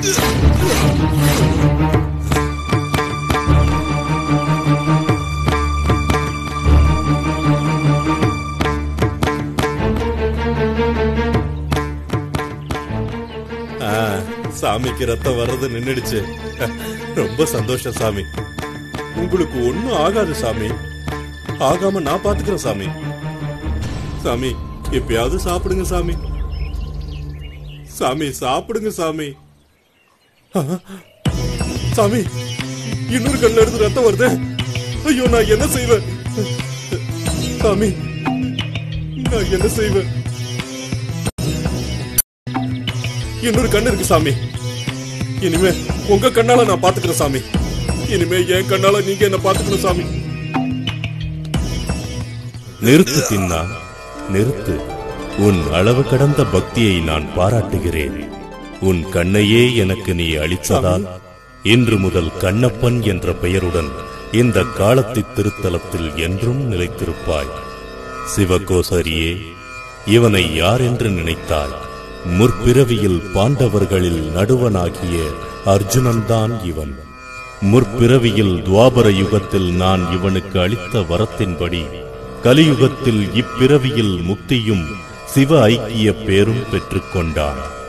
ஆ, சாமிக்கு ரத்தம் வர்றது நின்னுடுச்சு ரொம்ப சந்தோஷம் சாமி உங்களுக்கு ஒண்ணும் ஆகாது சாமி ஆகாம நான் பாத்துக்கிறேன் சாமி சாமி எப்பயாவது சாப்பிடுங்க சாமி சாமி சாப்பிடுங்க சாமி ஆ, சாமி இன்னொரு கண்ணுல இருந்து ரத்தம் வருது ஐயோ நான் என்ன செய்வேன் சாமி நான் என்ன செய்வேன் இன்னொரு கண்ணு இருக்கு சாமி இனிமே உங்க கண்ணால நான் பாத்துக்கிறேன் சாமி இனிமே என் கண்ணால நீங்க என்ன பாத்துக்கணும் சாமி நிறுத்து தின்னா நிறுத்து உன் அளவு கடந்த பக்தியை நான் பாராட்டுகிறேன் உன் கண்ணையே எனக்கு நீ அளித்ததால் இன்று முதல் கண்ணப்பன் என்ற பெயருடன் இந்த காலத்தி திருத்தலத்தில் என்றும் நிலைத்திருப்பாய் சிவகோசரியே இவனை யார் என்று நினைத்தாய் முற்பிறவியில் பாண்டவர்களில் நடுவனாகிய அர்ஜுனன்தான் இவன் முற்பிறவியில் துவாபர யுகத்தில் நான் இவனுக்கு அளித்த வரத்தின்படி கலியுகத்தில் இப்பிறவியில் முக்தியும் சிவ ஐக்கிய பேரும் பெற்றுக்கொண்டான்